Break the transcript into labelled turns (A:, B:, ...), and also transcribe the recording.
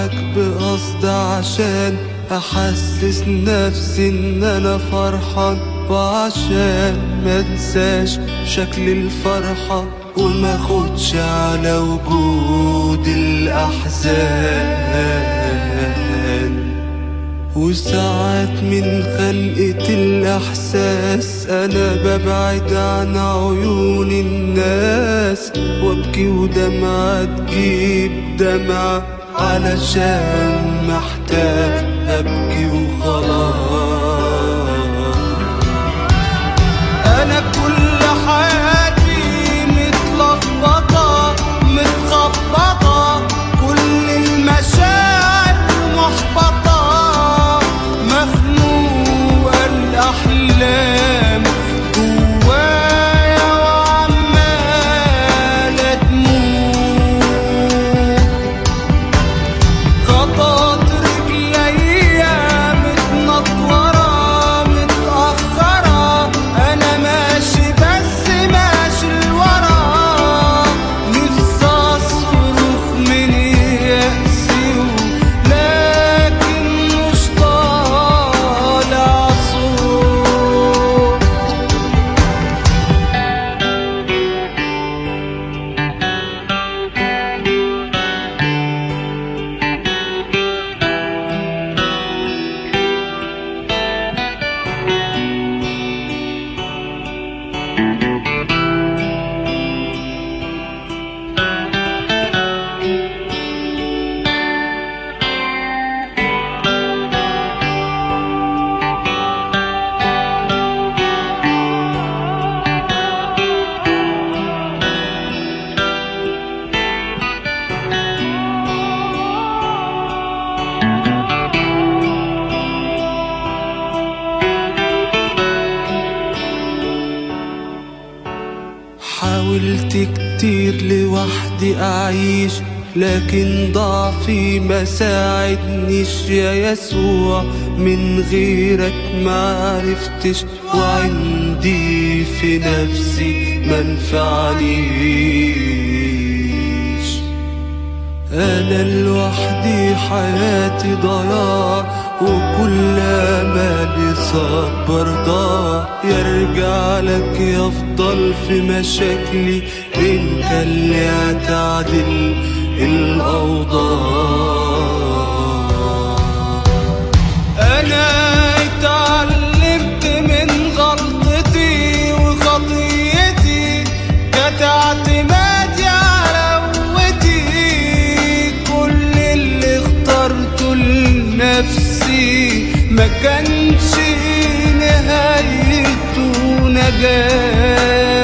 A: معاك بقصد عشان احسس نفسي ان انا فرحان وعشان ما انساش شكل الفرحة وما خدش على وجود الاحزان وساعات من خلقة الإحساس أنا ببعد عن عيون الناس وأبكي ودمعة تجيب دمعة علشان محتاج أبكي وخلاص أنا كل حياتي متلخبطة متخبطة كل المشاعر محبطة مخنوقة الأحلام جوايا وعمالة تموت خطط رجليا متنطورة متأخرة أنا ماشي بس ماشي لورا نفسي أصرخ من يأسي لكن مش طالع صوت حاولت كتير لوحدي أعيش لكن ضعفي ما ساعدنيش يا يسوع من غيرك ما عرفتش وعندي في نفسي ما نفعنيش أنا لوحدي حياتي ضياع وكل أمالي صبر ضاع يرجع لك يفضل في مشاكلي انت اللي هتعدل الأوضاع أنا اتعلمت من غلطتي وخطيتي كانت اعتمادي على قوتي كل اللي اخترته لنفسي ما كانش نهايته نجاة